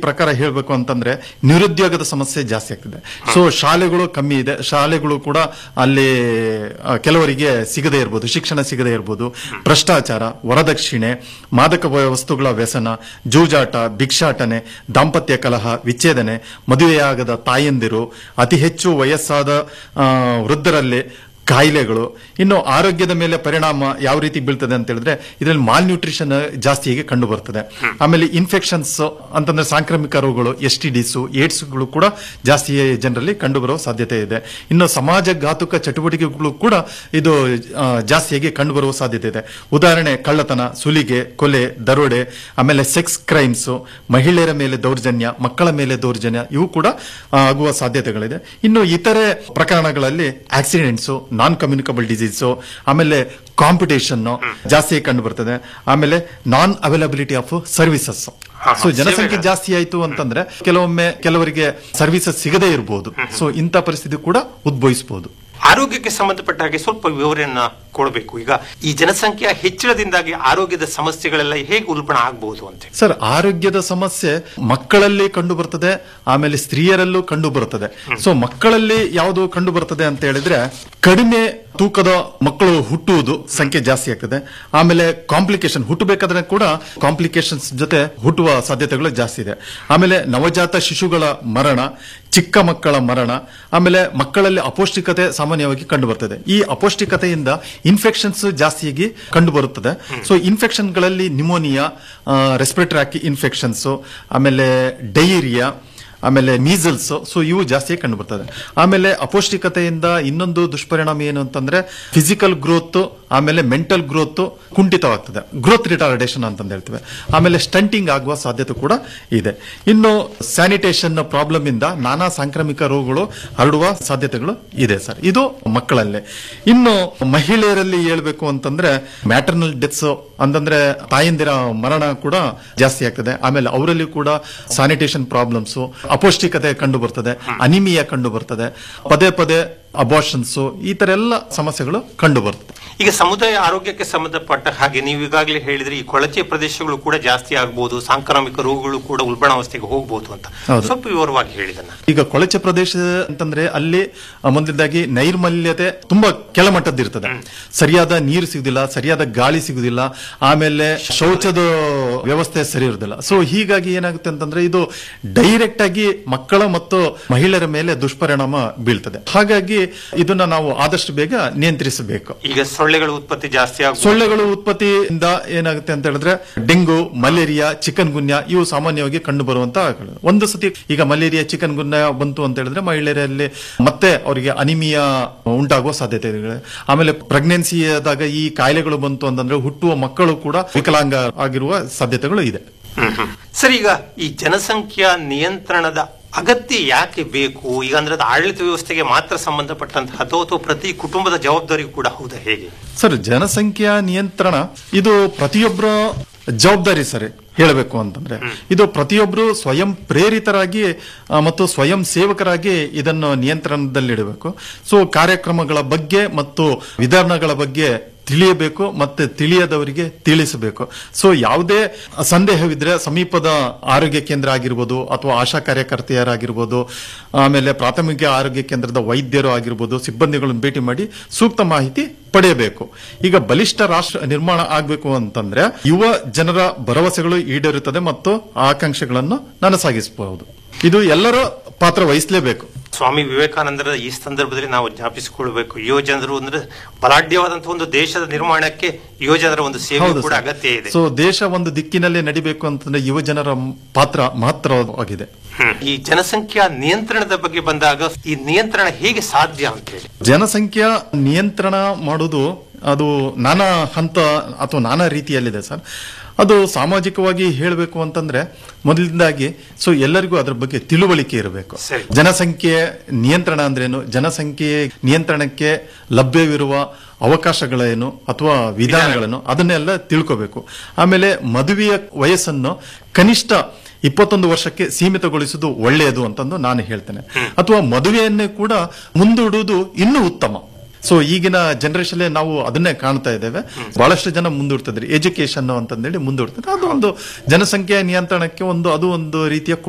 ಪ್ರಕಾರ ಹೇಳ್ಬೇಕು ಅಂತಂದ್ರೆ ನಿರುದ್ಯೋಗದ ಸಮಸ್ಯೆ ಜಾಸ್ತಿ ಆಗ್ತಿದೆ ಸೊ ಶಾಲೆಗಳು ಕಮ್ಮಿ ಇದೆ ಶಾಲೆಗಳು ಕೂಡ ಅಲ್ಲಿ ಆ, ಕೆಲವರಿಗೆ ಸಿಗದೇ ಇರ್ಬೋದು ಶಿಕ್ಷಣ ಸಿಗದೇ ಇರ್ಬೋದು ಭ್ರಷ್ಟಾಚಾರ ವರದಕ್ಷಿಣೆ ಮಾದಕ ವ- ವಸ್ತುಗಳ ವ್ಯಸನ ಜೂಜಾಟ ಭಿಕ್ಷಾಟನೆ ದಾಂಪತ್ಯ ಕಲಹ ವಿಚ್ಛೇದನೆ ಮದುವೆಯಾಗದ ತಾಯಂದಿರು ಅತಿ ಹೆಚ್ಚು ವಯಸ್ಸಾದ ಆ, ವೃದ್ಧರಲ್ಲಿ ಕಾಯಿಲೆಗಳು ಇನ್ನು ಆರೋಗ್ಯದ ಮೇಲೆ ಪರಿಣಾಮ ಯಾವ ರೀತಿ ಬೀಳ್ತದೆ ಅಂತ ಹೇಳಿದ್ರೆ ಇದರಲ್ಲಿ ಮಾಲ್ ನ್ಯೂಟ್ರಿಷನ್ ಜಾಸ್ತಿಯಾಗಿ ಕಂಡು ಬರ್ತದೆ ಆಮೇಲೆ ಇನ್ಫೆಕ್ಷನ್ಸ್ ಅಂತಂದ್ರೆ ಸಾಂಕ್ರಾಮಿಕ ರೋಗಗಳು ಎಸ್ ಟಿ ಡಿಸು ಏಡ್ಸ್ಗಳು ಕೂಡ ಜಾಸ್ತಿ ಜನರಲ್ಲಿ ಕಂಡು ಬರುವ ಸಾಧ್ಯತೆ ಇದೆ ಇನ್ನು ಸಮಾಜ ಘಾತುಕ ಚಟುವಟಿಕೆಗಳು ಕೂಡ ಇದು ಆ, ಜಾಸ್ತಿಯಾಗಿ ಕಂಡು ಬರುವ ಸಾಧ್ಯತೆ ಇದೆ ಉದಾಹರಣೆ ಕಳ್ಳತನ ಸುಲಿಗೆ ಕೊಲೆ ದರೋಡೆ ಆಮೇಲೆ ಸೆಕ್ಸ್ ಕ್ರೈಮ್ಸ್ ಮಹಿಳೆಯರ ಮೇಲೆ ದೌರ್ಜನ್ಯ ಮಕ್ಕಳ ಮೇಲೆ ದೌರ್ಜನ್ಯ ಇವು ಕೂಡ ಆ, ಆಗುವ ಸಾಧ್ಯತೆಗಳಿದೆ ಇನ್ನು ಇತರೆ ಪ್ರಕರಣಗಳಲ್ಲಿ ಆಕ್ಸಿಡೆಂಟ್ಸ್ ನಾನ್ ಕಮ್ಯುನಿಕಬಲ್ ಡಿಸೀಸ್ ಆಮೇಲೆ ಕಾಂಪಿಟೇಷನ್ ಜಾಸ್ತಿ ಕಂಡು ಬರ್ತದೆ ಆಮೇಲೆ ನಾನ್ ಅವೈಲಬಿಲಿಟಿ ಆಫ್ ಸರ್ವಿಸಸ್ ಹಾ, ಸೊ ಜನಸಂಖ್ಯೆ ಸೇವೆಗಳು. ಜಾಸ್ತಿ ಆಯ್ತು ಅಂತಂದ್ರೆ ಕೆಲವೊಮ್ಮೆ ಕೆಲವರಿಗೆ ಸರ್ವಿಸಸ್ ಸಿಗದೇ ಇರಬಹುದು ಸೊ ಇಂಥ ಪರಿಸ್ಥಿತಿ ಕೂಡ ಉದ್ಭವಿಸಬಹುದು ಆರೋಗ್ಯಕ್ಕೆ ಸಂಬಂಧಪಟ್ಟ ಹಾಗೆ ಸ್ವಲ್ಪ ವಿವರಣೆಯನ್ನ ಕೊಡಬೇಕು ಈಗ ಈ ಜನಸಂಖ್ಯೆಯ ಹೆಚ್ಚಳದಿಂದಾಗಿ ಆರೋಗ್ಯದ ಸಮಸ್ಯೆಗಳೆಲ್ಲ ಹೇಗೆ ಉಲ್ಬಣ ಆಗಬಹುದು ಅಂತ ಹೇಳಿ. ಸರ್ ಆರೋಗ್ಯದ ಸಮಸ್ಯೆ ಮಕ್ಕಳಲ್ಲಿ ಕಂಡು ಬರ್ತದೆ ಆಮೇಲೆ ಸ್ತ್ರೀಯರಲ್ಲೂ ಕಂಡು ಬರ್ತದೆ ಸೊ ಮಕ್ಕಳಲ್ಲಿ ಯಾವುದು ಕಂಡು ಬರ್ತದೆ ಅಂತ ಹೇಳಿದ್ರೆ ಕಡಿಮೆ ತೂಕದ ಮಕ್ಕಳು ಹುಟ್ಟುವುದು ಸಂಖ್ಯೆ ಜಾಸ್ತಿ ಆಗ್ತದೆ ಆಮೇಲೆ ಕಾಂಪ್ಲಿಕೇಶನ್ ಹುಟ್ಟಬೇಕಾದ್ರೆ ಕೂಡ ಕಾಂಪ್ಲಿಕೇಶನ್ಸ್ ಜೊತೆ ಹುಟ್ಟುವ ಸಾಧ್ಯತೆಗಳು ಜಾಸ್ತಿ ಇದೆ ಆಮೇಲೆ ನವಜಾತ ಶಿಶುಗಳ ಮರಣ ಚಿಕ್ಕ ಮಕ್ಕಳ ಮರಣ ಆಮೇಲೆ ಮಕ್ಕಳಲ್ಲಿ ಅಪೌಷ್ಟಿಕತೆ ಸಾಮಾನ್ಯವಾಗಿ ಕಂಡು ಬರ್ತದೆ ಈ ಅಪೌಷ್ಟಿಕತೆಯಿಂದ ಇನ್ಫೆಕ್ಷನ್ಸ್ ಜಾಸ್ತಿಯಾಗಿ ಕಂಡು ಬರುತ್ತದೆ ಸೊ ಇನ್ಫೆಕ್ಷನ್ಗಳಲ್ಲಿ ನಿಮೋನಿಯಾ ರೆಸ್ಪಿರೇಟರಿ ಇನ್ಫೆಕ್ಷನ್ಸ್ ಆಮೇಲೆ ಡೈರಿಯಾ ಆಮೇಲೆ ಮೀಸಲ್ಸ್ ಸೊ ಇವು ಜಾಸ್ತಿ ಕಂಡು ಬರ್ತದೆ ಆಮೇಲೆ ಅಪೌಷ್ಟಿಕತೆಯಿಂದ ಇನ್ನೊಂದು ದುಷ್ಪರಿಣಾಮ ಏನು ಅಂತಂದ್ರೆ ಫಿಸಿಕಲ್ ಗ್ರೋತ್ ಆಮೇಲೆ ಮೆಂಟಲ್ ಗ್ರೋತ್ ಕುಂಠಿತವಾಗ್ತದೆ ಗ್ರೋತ್ ರಿಟಾರ್ಡೇಷನ್ ಅಂತಂದು ಹೇಳ್ತೇವೆ ಆಮೇಲೆ ಸ್ಟಂಟಿಂಗ್ ಆಗುವ ಸಾಧ್ಯತೆ ಕೂಡ ಇದೆ ಇನ್ನು ಸ್ಯಾನಿಟೇಷನ್ ಪ್ರಾಬ್ಲಮ್ ಇಂದ ನಾನಾ ಸಾಂಕ್ರಾಮಿಕ ರೋಗಗಳು ಹರಡುವ ಸಾಧ್ಯತೆಗಳು ಇದೆ ಸರ್ ಇದು ಮಕ್ಕಳಲ್ಲೇ ಇನ್ನು ಮಹಿಳೆಯರಲ್ಲಿ ಹೇಳ್ಬೇಕು ಅಂತಂದ್ರೆ ಮ್ಯಾಟರ್ನಲ್ ಡೆತ್ಸ್ ಅಂತಂದ್ರೆ ತಾಯಂದಿರ ಮರಣ ಕೂಡ ಜಾಸ್ತಿ ಆಗ್ತದೆ ಆಮೇಲೆ ಅವರಲ್ಲಿ ಕೂಡ ಸ್ಯಾನಿಟೇಷನ್ ಪ್ರಾಬ್ಲಮ್ಸ್ ಅಪೌಷ್ಟಿಕತೆ ಕಂಡು ಬರ್ತದೆ ಅನಿಮಿಯಾ ಕಂಡು ಬರ್ತದೆ ಪದೇ ಪದೇ ಅಬಾರ್ಷನ್ಸ್ ಈ ತರ ಎಲ್ಲ ಸಮಸ್ಯೆಗಳು ಕಂಡು ಬರ್ತದೆ ಈಗ ಸಮುದಾಯ ಆರೋಗ್ಯಕ್ಕೆ ಸಂಬಂಧಪಟ್ಟ ಹಾಗೆ ನೀವು ಈಗಾಗಲೇ ಹೇಳಿದ್ರೆ ಈ ಕೊಳಚೆ ಪ್ರದೇಶಗಳು ಕೂಡ ಜಾಸ್ತಿ ಆಗಬಹುದು ಸಾಂಕ್ರಾಮಿಕ ರೋಗಗಳು ಕೂಡ ಉಲ್ಬಣಾವಸ್ಥೆಗೆ ಹೋಗಬಹುದು ಅಂತ ಹೌದು. ಸ್ವಲ್ಪ ವಿವರವಾಗಿ ಹೇಳಿದನ್ನ ಈಗ ಕೊಳಚೆ ಪ್ರದೇಶ ಅಂತಂದ್ರೆ ಅಲ್ಲಿ ಆ, ಮೊದಲನೇದಾಗಿ ನೈರ್ಮಲ್ಯತೆ ತುಂಬಾ ಕೆಳಮಟ್ಟದ್ದಿರ್ತದೆ ಸರಿಯಾದ ನೀರು ಸಿಗುದಿಲ್ಲ ಸರಿಯಾದ ಗಾಳಿ ಸಿಗುದಿಲ್ಲ ಆಮೇಲೆ ಶೌಚದ ವ್ಯವಸ್ಥೆ ಸರಿ ಇರುದಿಲ್ಲ ಸೊ ಹೀಗಾಗಿ ಏನಾಗುತ್ತೆ ಅಂತಂದ್ರೆ ಇದು ಡೈರೆಕ್ಟ್ ಆಗಿ ಮಕ್ಕಳ ಮತ್ತು ಮಹಿಳೆಯರ ಮೇಲೆ ದುಷ್ಪರಿಣಾಮ ಬೀಳ್ತದೆ ಹಾಗಾಗಿ ಇದನ್ನ ನಾವು ಆದಷ್ಟು ಬೇಗ ನಿಯಂತ್ರಿಸಬೇಕು ಈಗ ಸೊಳ್ಳೆಗಳ ಉತ್ಪತ್ತಿ ಜಾಸ್ತಿ ಆಗ ಸೊಳ್ಳೆಗಳು ಉತ್ಪತ್ತಿಯಿಂದ ಏನಾಗುತ್ತೆ ಅಂತ ಹೇಳಿದ್ರೆ ಡೆಂಗು ಮಲೇರಿಯಾ ಚಿಕನ್ ಗುನ್ಯಾ ಇವು ಸಾಮಾನ್ಯವಾಗಿ ಕಂಡು ಬರುವಂತ ಒಂದು ಸತಿ ಈಗ ಮಲೇರಿಯಾ ಚಿಕನ್ ಗುನ್ಯಾ ಬಂತು ಅಂತ ಹೇಳಿದ್ರೆ ಮಹಿಳೆಯರಲ್ಲಿ ಮತ್ತೆ ಅವರಿಗೆ ಅನಿಮಿಯಾ ಉಂಟಾಗುವ ಸಾಧ್ಯತೆ ಇದೆ ಆಮೇಲೆ ಪ್ರೆಗ್ನೆನ್ಸಿ ಆದಾಗ ಈ ಕಾಯಿಲೆಗಳು ಬಂತು ಅಂತಂದ್ರೆ ಹುಟ್ಟುವ ಮಕ್ಕಳು ಕೂಡ ವಿಕಲಾಂಗ ಆಗಿರುವ ಸಾಧ್ಯತೆಗಳು ಇದೆ ಸರ್ ಈಗ ಈ ಜನಸಂಖ್ಯಾ ನಿಯಂತ್ರಣದ ಅಗತ್ಯ ಯಾಕೆ ಬೇಕು ಈಗ ಅಂದ್ರೆ ಅದು ಆಡಳಿತ ವ್ಯವಸ್ಥೆಗೆ ಮಾತ್ರ ಸಂಬಂಧಪಟ್ಟಂತಹದ್ದು ಅಥವಾ ಪ್ರತಿ ಕುಟುಂಬದ ಜವಾಬ್ದಾರಿ ಕೂಡ ಹೌದಾ ಹೇಗೆ ಸರ್ ಜನಸಂಖ್ಯಾ ನಿಯಂತ್ರಣ ಇದು ಪ್ರತಿಯೊಬ್ಬರ ಜವಾಬ್ದಾರಿ ಸರ್ ಹೇಳಬೇಕು ಅಂತಂದ್ರೆ ಇದು ಪ್ರತಿಯೊಬ್ಬರು ಸ್ವಯಂ ಪ್ರೇರಿತರಾಗಿ ಆ, ಮತ್ತು ಸ್ವಯಂ ಸೇವಕರಾಗಿ ಇದನ್ನು ನಿಯಂತ್ರಣದಲ್ಲಿಡಬೇಕು ಸೊ ಕಾರ್ಯಕ್ರಮಗಳ ಬಗ್ಗೆ ಮತ್ತು ವಿಧಾನಗಳ ಬಗ್ಗೆ ತಿಳಿಯಬೇಕು ಮತ್ತೆ ತಿಳಿಯದವರಿಗೆ ತಿಳಿಸಬೇಕು ಸೊ ಯಾವುದೇ ಸಂದೇಹವಿದ್ರೆ ಸಮೀಪದ ಆರೋಗ್ಯ ಕೇಂದ್ರ ಆಗಿರ್ಬೋದು ಅಥವಾ ಆಶಾ ಕಾರ್ಯಕರ್ತೆಯರಾಗಿರ್ಬೋದು ಆಮೇಲೆ ಪ್ರಾಥಮಿಕ ಆರೋಗ್ಯ ಕೇಂದ್ರದ ವೈದ್ಯರು ಆಗಿರ್ಬೋದು ಸಿಬ್ಬಂದಿಗಳನ್ನು ಭೇಟಿ ಮಾಡಿ ಸೂಕ್ತ ಮಾಹಿತಿ ಪಡೆಯಬೇಕು ಈಗ ಬಲಿಷ್ಠ ರಾಷ್ಟ್ರ ನಿರ್ಮಾಣ ಆಗಬೇಕು ಅಂತಂದ್ರೆ ಯುವ ಜನರ ಭರವಸೆಗಳು ಈಡೇರುತ್ತದೆ ಮತ್ತು ಆಕಾಂಕ್ಷೆಗಳನ್ನು ನನಸಾಗಿಸಬಹುದು ಇದು ಎಲ್ಲರ ಪಾತ್ರ ವಹಿಸಲೇಬೇಕು ಸ್ವಾಮಿ ವಿವೇಕಾನಂದರ ಈ ಸಂದರ್ಭದಲ್ಲಿ ನಾವು ಜ್ಞಾಪಿಸಿಕೊಳ್ಬೇಕು ಯುವಜನರು ಅಂದ್ರೆ ಬಲಾಢ್ಯವಾದಂತಹ ಒಂದು ದೇಶದ ನಿರ್ಮಾಣಕ್ಕೆ ಯುವಜನರ ಒಂದು ಸೇವೆ ಹೌದು ಕೂಡ ಸರ್. ಅಗತ್ಯ ಇದೆ ಸೊ ದೇಶ ಒಂದು ದಿಕ್ಕಿನಲ್ಲೇ ನಡಿಬೇಕು ಅಂತಂದ್ರೆ ಯುವ ಜನರ ಪಾತ್ರ ಮಹತ್ತರವಾಗಿದೆ ಹ್ಮ್. ಈ ಜನಸಂಖ್ಯಾ ನಿಯಂತ್ರಣದ ಬಗ್ಗೆ ಬಂದಾಗ ಈ ನಿಯಂತ್ರಣ ಹೇಗೆ ಸಾಧ್ಯ ಅಂತ ಹೇಳಿ ಜನಸಂಖ್ಯಾ ನಿಯಂತ್ರಣ ಮಾಡೋದು ಅದು ನಾನಾ ಹಂತ ಅಥವಾ ನಾನಾ ರೀತಿಯಲ್ಲಿದೆ ಸರ್ ಅದು ಸಾಮಾಜಿಕವಾಗಿ ಹೇಳಬೇಕು ಅಂತಂದ್ರೆ ಮೊದಲಿಂದಾಗಿ ಸೊ ಎಲ್ಲರಿಗೂ ಅದ್ರ ಬಗ್ಗೆ ತಿಳುವಳಿಕೆ ಇರಬೇಕು ಸರಿ. ಜನಸಂಖ್ಯೆ ನಿಯಂತ್ರಣ ಅಂದ್ರೇನು ಜನಸಂಖ್ಯೆ ನಿಯಂತ್ರಣಕ್ಕೆ ಲಭ್ಯವಿರುವ ಅವಕಾಶಗಳೇನು ಅಥವಾ ವಿಧಾನಗಳನ್ನು ಅದನ್ನೆಲ್ಲ ತಿಳ್ಕೋಬೇಕು ಆಮೇಲೆ ಮದುವೆಯ ವಯಸ್ಸನ್ನು ಕನಿಷ್ಠ ಇಪ್ಪತ್ತೊಂದು ವರ್ಷಕ್ಕೆ ಸೀಮಿತಗೊಳಿಸುವುದು ಒಳ್ಳೆಯದು ಅಂತಂದು ನಾನು ಹೇಳ್ತೇನೆ ಅಥವಾ ಮದುವೆಯನ್ನೇ ಕೂಡ ಮುಂದೂಡುವುದು ಇನ್ನೂ ಉತ್ತಮ ಸೊ ಈಗಿನ ಜನರೇಷನ್ ನಾವು ಅದನ್ನೇ ಕಾಣ್ತಾ ಇದ್ದೇವೆ ಬಹಳಷ್ಟು ಜನ ಮುಂದೂಡ್ತಿದ್ರು ಎಜುಕೇಶನ್ ಅಂತಂದೇಳಿ ಮುಂದೂಡ್ತಾರೆ ಅದು ಒಂದು ಜನಸಂಖ್ಯೆ ನಿಯಂತ್ರಣಕ್ಕೆ ಒಂದು ಅದು ಒಂದು ರೀತಿಯ